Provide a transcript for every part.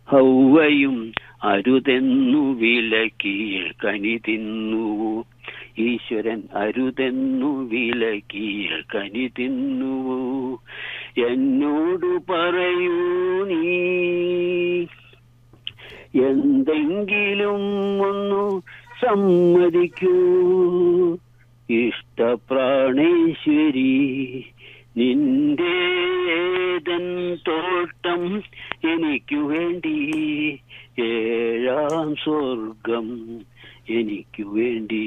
ഹൗവയും അരുതെന്നു വിലക്കിയ കനി തിന്നുവോ ഈശ്വരൻ അരുതെന്നു വിലക്കിയ കനി തിന്നുവോ എന്നോട് പറയൂ നീ എന്തെങ്കിലും ഒന്നു സമ്മതിക്കൂ ഇഷ്ടപ്രാണേശ്വരി നിന്റെ ഏതൻ തോട്ടം എനിക്കു വേണ്ടി ഏഴാം സ്വർഗം എനിക്കു വേണ്ടി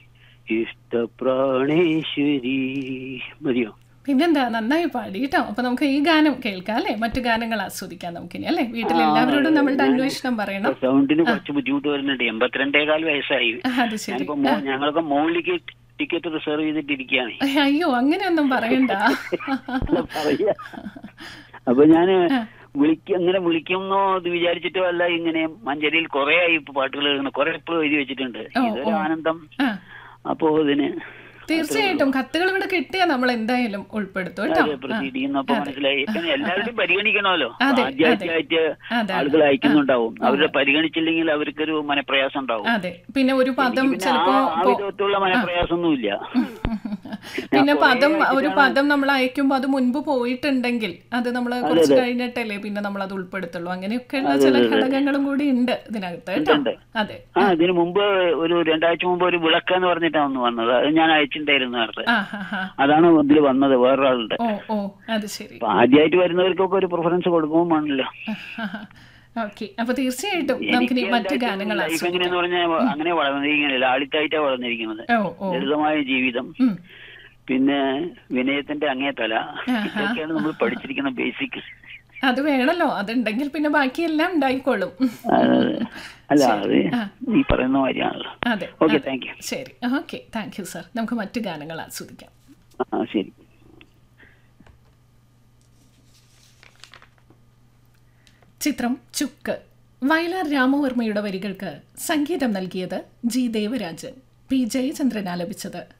ഇഷ്ടപ്രാണേശ്വരി മതിയോ പിന്നെന്താ നന്നായി പാടി കേട്ടോ അപ്പൊ നമുക്ക് ഈ ഗാനം കേൾക്കാം അല്ലേ മറ്റു ഗാനങ്ങൾ ആസ്വദിക്കാം നമുക്കിനി അല്ലേ വീട്ടിൽ എല്ലാവരോടും നമ്മളുടെ അന്വേഷണം പറയണം സൗണ്ടിന് കുറച്ച് ബുദ്ധിമുട്ട് വരുന്നുണ്ട് എൺപത്തിരണ്ടേകാൽ വയസ്സായി അത് ശരി ഞാനിപ്പോ മോ- ഞങ്ങളൊക്കെ മോളിലേക്ക് ടിക്കറ്റ് റിസർവ് ചെയ്തിട്ടിരിക്കുകയാണ് അയ്യോ അങ്ങനെയൊന്നും പറയണ്ട അല്ല, പറയാ. അപ്പൊ ഞാന് വിളിക്ക ഇങ്ങനെ വിളിക്കുന്നോ എന്ന് വിചാരിച്ചിട്ടോ അല്ല ഇങ്ങനെ മഞ്ചേരിയിൽ കുറെ ആയി ഇപ്പൊ പാട്ടുകൾ എഴുതുന്നു കുറെ എപ്പോഴും എഴുതി വെച്ചിട്ടുണ്ട് ഓ, ഇതൊരു ഓ. ആനന്ദം ആ അപ്പോ ഇതിന് തീർച്ചയായിട്ടും കത്തുകൾ ഇവിടെ കിട്ടിയാൽ നമ്മൾ എന്തായാലും ഉൾപ്പെടുത്തും കേട്ടോ പ്രൊസീഡ് ചെയ്യുന്നപ്പോ മനസ്സിലായി പിന്നെ എല്ലാവരും പരിഗണിക്കണമല്ലോ അതെ, ആദ്യമായിട്ട് അതെ. ആളുകൾ അയക്കുന്നുണ്ടാവും അവരെ പരിഗണിച്ചില്ലെങ്കിൽ അവർക്കൊരു മനപ്രയാസം ഉണ്ടാവും അതെ പിന്നെ ഒരു പദം പിന്നെ ചിലപ്പോ ആ ആ വിധത്തിലുള്ള മനപ്രയാസമൊന്നുമില്ല പിന്നെ ഞാൻ പദം കുറേ ഒരു പദം നമ്മൾ അയക്കുമ്പോൾ അത് മുൻപ് പോയിട്ടുണ്ടെങ്കിൽ അത് നമ്മൾ കുറച്ച് കഴിഞ്ഞിട്ടല്ലേ പിന്നെ നമ്മൾ അത് ഉൾപ്പെടുത്തുള്ളൂ അങ്ങനെയൊക്കെയുള്ള ചില ഘടകങ്ങളും കൂടി ഉണ്ട് ഇതിനകത്ത് കേട്ടോ ഉണ്ട്. അതെ ആ ഇതിനു മുമ്പ് ഒരു രണ്ടാഴ്ച മുമ്പ് ഒരു വിളക്ക് എന്ന് പറഞ്ഞിട്ടാണ് ഒന്ന് വന്നത് അത് ഞാൻ അയച്ചിട്ടുണ്ടായിരുന്നു നേരത്തെ ആ ഹാ ഹാ അതാണ് ഇതിൽ വന്നത് വേറൊരാളുടെ ഓ ഓ അത് ശരി അപ്പൊ ആദ്യമായിട്ട് വരുന്നവർക്കൊക്കെ ഒരു പ്രിഫറൻസ് കൊടുക്കുമ്പോൾ വേണമല്ലോ ഓക്കെ അപ്പൊ തീർച്ചയായിട്ടും നമുക്കിനി മറ്റു ഗാനങ്ങൾ ലൈഫ് ആസ്വദിക്കാം എങ്ങനെയാന്ന് പറഞ്ഞാൽ അങ്ങനെ വളർന്നിരിക്കുന്നത് ലാളിത്തായിട്ടാണ് വളർന്നിരിക്കുന്നത് ഓ ഓ ലളിതമായ ജീവിതം ഉം. പിന്നെ വിനയത്തിന്റെ അങ്ങേ തല ആഹാ. ഇതൊക്കെയാണ് നമ്മൾ പഠിച്ചിരിക്കുന്ന ബേസിക് അത് വേണല്ലോ അതുണ്ടെങ്കിൽ പിന്നെ ബാക്കിയെല്ലാം ഉണ്ടായിക്കോളും അല്ല അത് ഈ പറയുന്ന കാര്യമാണല്ലോ അതെ ഓക്കെ അതെ. താങ്ക് യു ശരി ഓക്കെ താങ്ക് യു സർ നമുക്ക് മറ്റു ഗാനങ്ങൾ ആസ്വദിക്കാം ആ ശരി ചിത്രം ചുക്ക് വയലാർ രാമവർമ്മയുടെ വരികൾക്ക് സംഗീതം നൽകിയത് ജി ദേവരാജൻ പി ജയചന്ദ്രൻ ആലപിച്ചത്